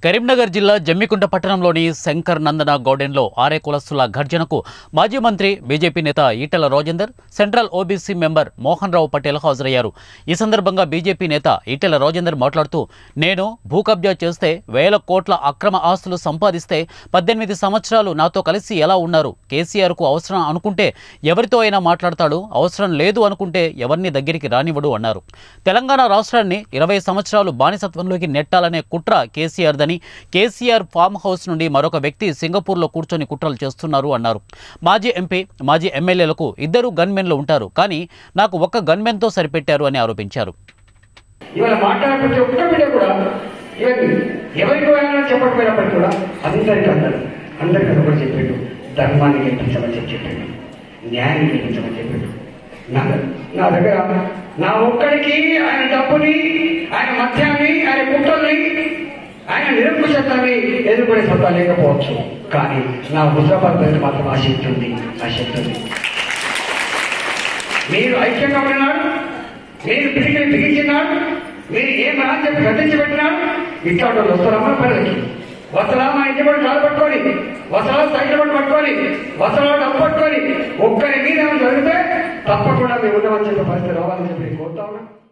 కరీంనగర్ జిల్లా జమ్మికుంట పట్టణంలోని శంకర్ నందన గౌడెన్లో ఆరే కులస్తుల ఘర్జనకు మాజీ మంత్రి బీజేపీ నేత Etela Rajender central OBC member Mohan Rao Patel హాజరయ్యారు ఈ సందర్భంగా బీజేపీ నేత ఈటెల రాజేందర్ మాట్లాడుతూ నేను భూ కబ్జా చేస్తే వేల కోట్ల అక్రమ ఆస్తులు సంపాదిస్తే పద్దెనిమిది సంవత్సరాలు నాతో కలిసి ఎలా ఉన్నారు కేసీఆర్కు అవసరం అనుకుంటే ఎవరితో అయినా మాట్లాడతాడు అవసరం లేదు అనుకుంటే ఎవరిని దగ్గరికి రానివ్వడు అన్నారు తెలంగాణ రాష్ట్రాన్ని ఇరవై సంవత్సరాలు బానిసత్వంలోకి నెట్టాలనే కుట్ర కేసీఆర్దని కేసీఆర్ ఫామ్ హౌస్ నుండి మరొక వ్యక్తి సింగపూర్లో కూర్చొని కుట్రలు చేస్తున్నారు అన్నారు మాజీ ఎంపీ మాజీ ఎమ్మెల్యేలకు ఇద్దరు గన్మెన్లు ఉంటారు కానీ నాకు ఒక్క గన్మెన్తో సరిపెట్టారు అని ఆరోపించారు ఇవాళ మాట్లాడే ప్రతి ఒక్క బిడ్డ కూడా ఇవన్నీ ఎవరికి పోయాలని చెప్పకపోయినప్పటికీ కూడా అందరికీ అన్నారు అందరికీ అది కూడా చెప్పాడు ధర్మాన్ని గెలిపించమని చెప్పి చెప్పాడు న్యాయాన్ని గెలిపించమని చెప్పాడు నా నా దగ్గర నా ఒక్కడికి ఆయన డబ్బుని ఆయన మధ్యాన్ని ఆయన కుట్రల్ని ఆయన నిరంకుశత్వాన్ని ఎదుర్కొనే సత్తా లేకపోవచ్చు కానీ నా హుజరాబాద్ ప్రజలు మాత్రం ఆ శక్తి ఉంది ఆ శక్తి ఉంది మీరు ఐక్యంగా ఉన్నాడు మీరు పిడికిని బిగించినాడు మీరు ఏం రా అని చెప్పి గద్దించి పెట్టినాడు ఇట్లాంటి వాళ్ళు వస్తారమ్మా పిల్లలకి వసలా మా ఇంటి పడి కాలు పట్టుకొని వసలా సైకిల్ పడి పట్టుకొని వసలా డబ్బు పట్టుకొని ఒక్కరి మీద ఏమైనా జరిగితే తప్పకుండా మేము ఉండమని చెప్పే పరిస్థితి రావాలని చెప్పి నేను కోరుతా ఉన్నా